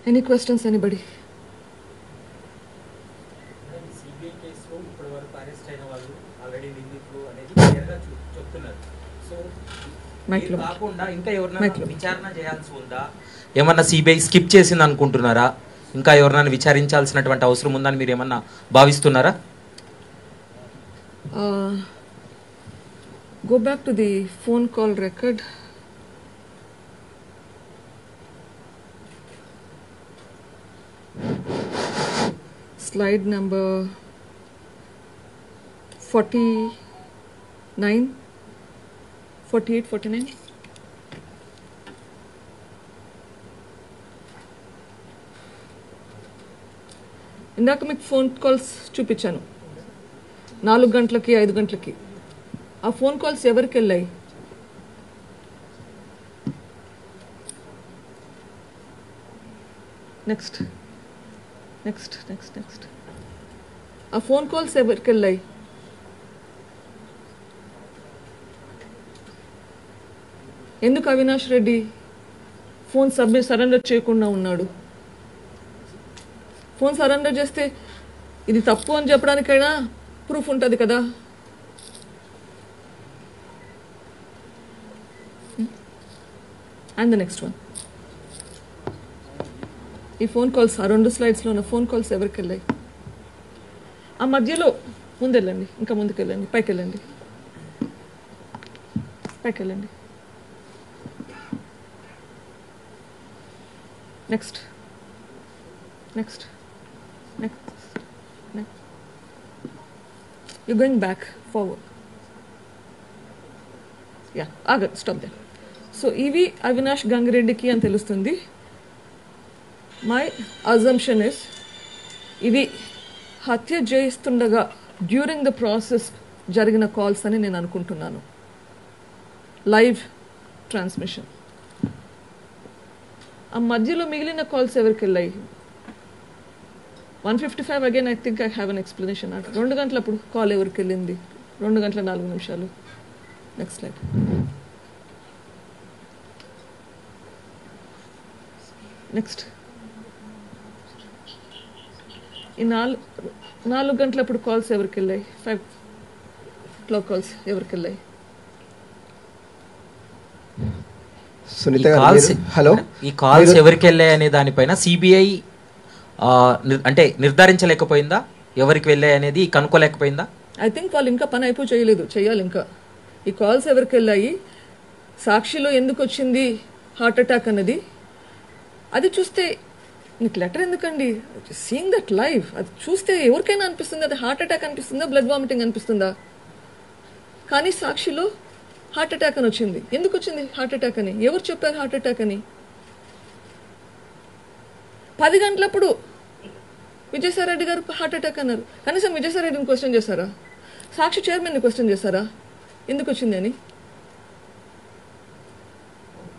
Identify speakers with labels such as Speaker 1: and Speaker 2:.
Speaker 1: Any questions anybody
Speaker 2: CBI కేసులో ఇప్పటి వరకు అరెస్ట్ అయిన వాళ్ళు ఆల్రెడీ నిందితులు అనేది క్లియర్గా చూ- చెప్తున్నారు సో
Speaker 1: మైక్లో
Speaker 2: ఇది కాకుండా ఇంకా ఎవరైనా
Speaker 1: మైక్లో.
Speaker 2: విచారణ చేయాల్సి ఉందా ఏమన్నా సిబిఐ స్కిప్ చేసింది అనుకుంటున్నారా ఇంకా ఎవరినైనా విచారించాల్సినటువంటి అవసరం ఉందని మీరు ఏమన్నా భావిస్తున్నారా
Speaker 1: go back to the phone call record slide number 49 48 49 ఇందాక మీకు ఫోన్ కాల్స్ చూపించాను నాలుగు గంటలకి ఐదు గంటలకి ఆ ఫోన్ కాల్స్ ఎవరికి వెళ్ళాయి నెక్స్ట్ నెక్స్ట్ నెక్స్ట్ నెక్స్ట్ ఆ ఫోన్ కాల్స్ ఎవరికి వెళ్ళాయి ఎందుకు Avinash Reddy phone submit surrender చేయకుండా ఉన్నాడు ఫోన్ సరెండర్ చేస్తే ఇది తప్పు అని చెప్పడానికైనా ప్రూఫ్ ఉంటుంది కదా అండ్ ద నెక్స్ట్ వన్ ఈ ఫోన్ కాల్స్ ఆ రెండు స్లైడ్స్లో ఉన్న ఫోన్ కాల్స్ ఎవరికి వెళ్ళాయి ఆ మధ్యలో ముందు వెళ్ళండి ఇంకా ముందుకు వెళ్ళండి పైకి వెళ్ళండి పైకి వెళ్ళండి next next next next you going back forward yeah ఆగ స్టాప్ దే సో ఇవి అవినాష్ గంగిరెడ్డికి అని తెలుస్తుంది మై అజంప్షన్ ఇస్ ఇవి హత్య చేస్తుండగా డ్యూరింగ్ ద ప్రాసెస్ జరిగిన కాల్స్ అని నేను అనుకుంటున్నాను లైవ్ ట్రాన్స్మిషన్ ఆ మధ్యలో మిగిలిన కాల్స్ ఎవరికి వెళ్ళాయి one fifty five again I think I have an explanation రెండు గంటలప్పుడు కాల్ ఎవరికి వెళ్ళింది రెండు గంటల నాలుగు నిమిషాలు నెక్స్ట్ స్లైడ్ నెక్స్ట్ ఈ నాలుగు నాలుగు గంటలప్పుడు కాల్స్ ఎవరికి వెళ్ళాయి ఫైవ్ లో కాల్స్ ఎవరికి వెళ్ళాయి
Speaker 3: సునీత
Speaker 2: ఈ
Speaker 3: గారు
Speaker 2: కాల్స్
Speaker 3: మీరు- హలో
Speaker 2: ఈ కాల్స్
Speaker 3: మీరు-
Speaker 2: ఎవరికి వెళ్ళాయి అనే దానిపైన సిబిఐ అంటే నిర్ధారించలేకపోయిందా ఎవరికి వెళ్ళాయి అనేది కనుక్కోలేకపోయిందా
Speaker 1: ఐ థింక్ వాళ్ళు ఇంకా పని అయిపో చేయలేదు చేయాలి ఇంకా ఈ కాల్స్ ఎవరికి వెళ్ళాయి సాక్షిలో ఎందుకు వచ్చింది హార్ట్ అటాక్ అన్నది అది చూస్తే నీకు లెటర్ ఎందుకండి సీయింగ్ దట్ లైవ్ అది చూస్తే ఎవరికైనా అనిపిస్తుంది అది హార్ట్ అటాక్ అనిపిస్తుందా బ్లడ్ వామిటింగ్ అనిపిస్తుందా కానీ సాక్షిలో హార్ట్ అటాక్ అని వచ్చింది ఎందుకు వచ్చింది హార్ట్ అటాక్ అని ఎవరు చెప్పారు హార్ట్ అటాక్ అని పది గంటలప్పుడు విజయసాయిరెడ్డి గారు హార్ట్ అటాక్ అన్నారు కనీసం విజయసాయిరెడ్డిని క్వశ్చన్ చేశారా సాక్షి చైర్మన్ని క్వశ్చన్ చేశారా ఎందుకు వచ్చింది అని